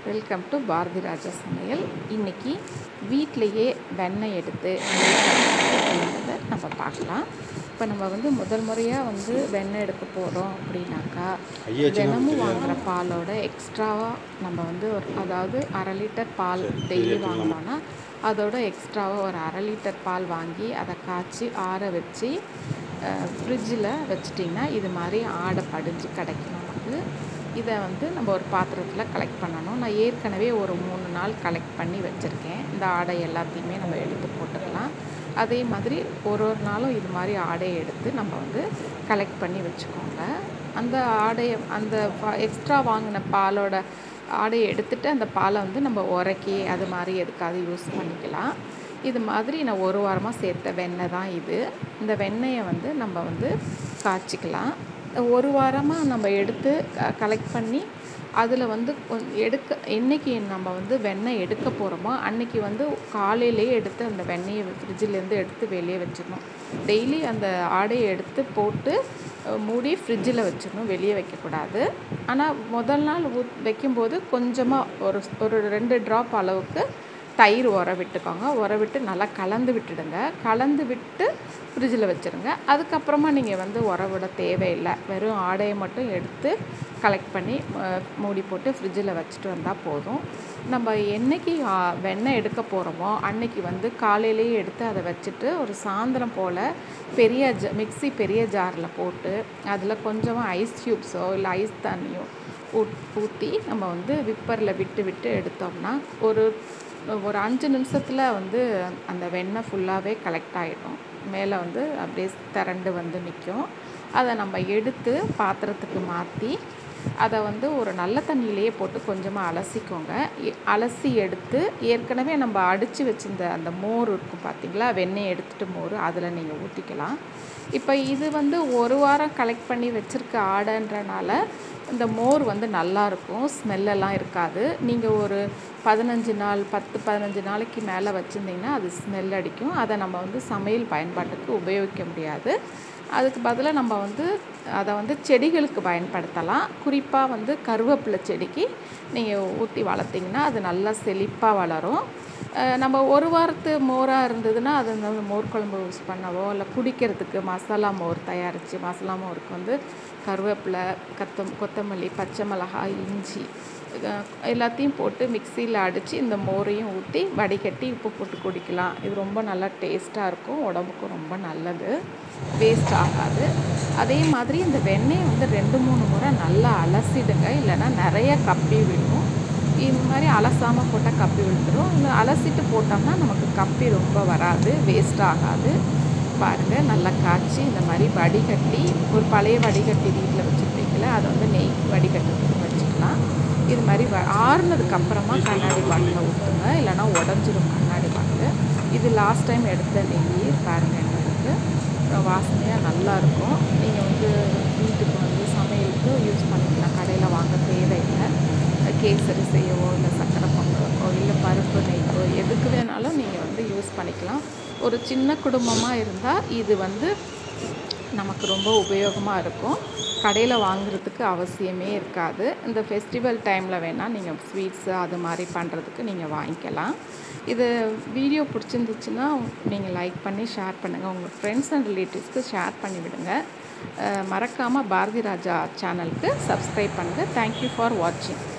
Welcome to Bharathi ராஜா சமையல் இன்றைக்கி வீட்டிலையே வெண்ணெய் எடுத்து அப்படின்றத நம்ம பார்க்கலாம் இப்போ நம்ம வந்து முதல் முறையாக வந்து வெண்ணெய் எடுக்க போகிறோம் அப்படின்னாக்கா ஐயா, சின்ன தினமும் தெரியாதா? வாங்குகிற பாலோட எக்ஸ்ட்ராவாக நம்ம வந்து ஒரு அதாவது அரை லிட்டர் பால் டெய்லி வாங்கினோன்னா அதோட எக்ஸ்ட்ராவாக ஒரு அரை லிட்டர் பால் வாங்கி அதை காய்ச்சி ஆற வச்சு ஃப்ரிட்ஜில் வச்சிட்டிங்கன்னா இது மாதிரி ஆடை படிஞ்சு கிடைக்கும் நமக்கு இதை வந்து நம்ம ஒரு பாத்திரத்தில் கலெக்ட் பண்ணணும் நான் ஏற்கனவே ஒரு மூணு நாள் கலெக்ட் பண்ணி வச்சுருக்கேன் இந்த ஆடை எல்லாத்தையுமே நம்ம எடுத்து போட்டுக்கலாம் அதே மாதிரி ஒரு ஒரு நாளும் இது மாதிரி ஆடையை எடுத்து நம்ம வந்து கலெக்ட் பண்ணி வச்சுக்கோங்க அந்த ஆடையை அந்த எக்ஸ்ட்ரா வாங்கின பாலோட ஆடையை எடுத்துட்டு அந்த பாலை வந்து நம்ம உரைக்கி அது மாதிரி எதுக்காவது யூஸ் பண்ணிக்கலாம் இது மாதிரி நான் ஒரு வாரமாக சேர்த்த வெண்ணெய் தான் இது இந்த வெண்ணெயை வந்து நம்ம வந்து காய்ச்சிக்கலாம் ஒரு வாரமாக நம்ம எடுத்து கலெக்ட் பண்ணி அதில் வந்து கொஞ்~ எடுக்க என்னைக்கு நம்ம வந்து வெண்ணெய் எடுக்க போகிறோமோ அன்னைக்கு வந்து காலையிலேயே எடுத்து அந்த வெண்ணெயை ஃப்ரிட்ஜிலேருந்து எடுத்து வெளியே வச்சிடணும் டெய்லி அந்த ஆடையை எடுத்து போட்டு அஹ், மூடி ஃப்ரிட்ஜில் வச்சிடணும் வெளியே வைக்கக்கூடாது ஆனால் முதல் நாள் ஊத் வைக்கும்போது கொஞ்சமாக ஒரு ஒரு ரெண்டு ட்ராப் அளவுக்கு தயிர் உர விட்டுக்கோங்க உர விட்டு நல்லா கலந்து விட்டுடுங்க கலந்து விட்டு ஃப்ரிட்ஜில் வச்சுருங்க அதுக்கப்புறமா நீங்கள் வந்து உர விட தேவையில்லை வெறும் ஆடையை மட்டும் எடுத்து கலெக்ட் பண்ணி அஹ், மூடி போட்டு ஃப்ரிட்ஜில் வச்சுட்டு வந்தால் போதும் நம்ம என்னைக்கு ஆ, வெண்ணெய் எடுக்க போகிறோமோ அன்னைக்கு வந்து காலையிலேயே எடுத்து அதை வச்சுட்டு ஒரு சாயந்தரம் போல் பெரிய ஜ மிக்ஸி பெரிய ஜாரில் போட்டு அதில் கொஞ்சமாக ஐஸ் க்யூப்ஸோ இல்லை ஐஸ் தண்ணியோ ஊத் ஊற்றி நம்ம வந்து விப்பரில் விட்டு விட்டு எடுத்தோம்னா ஒரு ஒரு அஞ்சு நிமிஷத்தில் வந்து அந்த வெண்ணெய் ஃபுல்லாகவே கலெக்ட் ஆகிடும் மேலே வந்து அப்படியே திரண்டு வந்து நிற்கும் அதை நம்ம எடுத்து பாத்திரத்துக்கு மாற்றி அதை வந்து ஒரு நல்ல தண்ணியிலேயே போட்டு கொஞ்சமாக அலசிக்கோங்க எ- அலசி எடுத்து ஏற்கனவே நம்ம அடித்து வச்சிருந்த அந்த மோர் இருக்கும் பார்த்தீங்களா வெண்ணெய் எடுத்துட்டு மோர் அதில் நீங்கள் ஊற்றிக்கலாம் இப்போ இது வந்து ஒரு வாரம் கலெக்ட் பண்ணி வச்சுருக்க ஆடைன்றனால இந்த மோர் வந்து நல்லா இருக்கும் ஸ்மெல்லெல்லாம் இருக்காது நீங்கள் ஒரு பதினஞ்சு நாள் பத்து பதினஞ்சு நாளைக்கு மேலே வச்சுருந்தீங்கன்னா அது ஸ்மெல் அடிக்கும் அதை நம்ம வந்து சமையல் பயன்பாட்டுக்கு உபயோகிக்க முடியாது அதுக்கு பதிலாக நம்ம வந்து அதை வந்து செடிகளுக்கு பயன்படுத்தலாம் குறிப்பாக வந்து கருவேப்பிலை செடிக்கு நீங்கள் ஊற்றி வளர்த்திங்கன்னா அது நல்லா செழிப்பாக வளரும் அஹ் நம்ம ஒரு வாரத்து மோராக இருந்ததுன்னா அது வந்து மோர் குழம்பு யூஸ் பண்ணவோ இல்லை குடிக்கிறதுக்கு மசாலா மோர் தயாரித்து மசாலா மோருக்கு வந்து கருவேப்பிலை கத்தம் கொத்தமல்லி பச்சை மிளகாய் இஞ்சி அஹ் எல்லாத்தையும் போட்டு மிக்சியில் அடித்து இந்த மோரையும் ஊற்றி வடிகட்டி உப்பு போட்டு குடிக்கலாம் இது ரொம்ப நல்லா டேஸ்ட்டாக இருக்கும் உடம்புக்கும் ரொம்ப நல்லது வேஸ்ட் ஆகாது அதே மாதிரி இந்த வெண்ணெயை வந்து ரெண்டு மூணு முறை நல்லா அலசிடுங்க இல்லைன்னா நிறைய கப்பி விடும் இந்த மாதிரி அலசாமல் போட்டால் கப்பி விழுந்துடும் இல்லை அலசிட்டு போட்டோம்னா நமக்கு கப்பி ரொம்ப வராது வேஸ்ட் ஆகாது பாருங்கள் நல்லா காய்ச்சி இந்த மாதிரி வடிகட்டி ஒரு பழைய வடிகட்டி வீட்டில் வச்சுருப்பீங்களே அதை வந்து நெய் வடிகட்டுறதுக்கு வச்சுக்கலாம் இது மாதிரி வ ஆறுனதுக்கு அப்புறமா கண்ணாடி பாட்டில் ஊற்றுங்க இல்லைன்னா உடஞ்சிரும் கண்ணாடி பாட்டில் இது லாஸ்ட் டைம் எடுத்த நெய் பாருங்கள் என்ன இருக்குது வாசனையாக நல்லா இருக்கும் நீங்கள் வந்து வீட்டுக்கு வந்து சமையலுக்கு யூஸ் பண்ணிக்கலாம் கடையில் வாங்க தேவையில்லை கேசரி செய்யவோ இல்லை சக்கரை பொங்கலுக்கோ இல்லை பருப்பு நெய்க்கோ எதுக்கு வேணாலும் நீங்கள் வந்து யூஸ் பண்ணிக்கலாம் ஒரு சின்ன குடும்பமாக இருந்தால் இது வந்து நமக்கு ரொம்ப உபயோகமாக இருக்கும் கடையில் வாங்குறதுக்கு அவசியமே இருக்காது இந்த ஃபெஸ்டிவல் டைமில் வேணால் நீங்கள் ஸ்வீட்ஸு அது மாதிரி பண்ணுறதுக்கு நீங்கள் வாங்கிக்கலாம் இது வீடியோ பிடிச்சிருந்துச்சுன்னா நீங்கள் லைக் பண்ணி ஷேர் பண்ணுங்கள் உங்கள் ஃப்ரெண்ட்ஸ் அண்ட் ரிலேட்டிவ்ஸ்க்கு ஷேர் பண்ணி விடுங்க மறக்காமல் பாரதி ராஜா சேனலுக்கு சப்ஸ்கிரைப் பண்ணுங்கள் தேங்க்யூ ஃபார் வாட்சிங்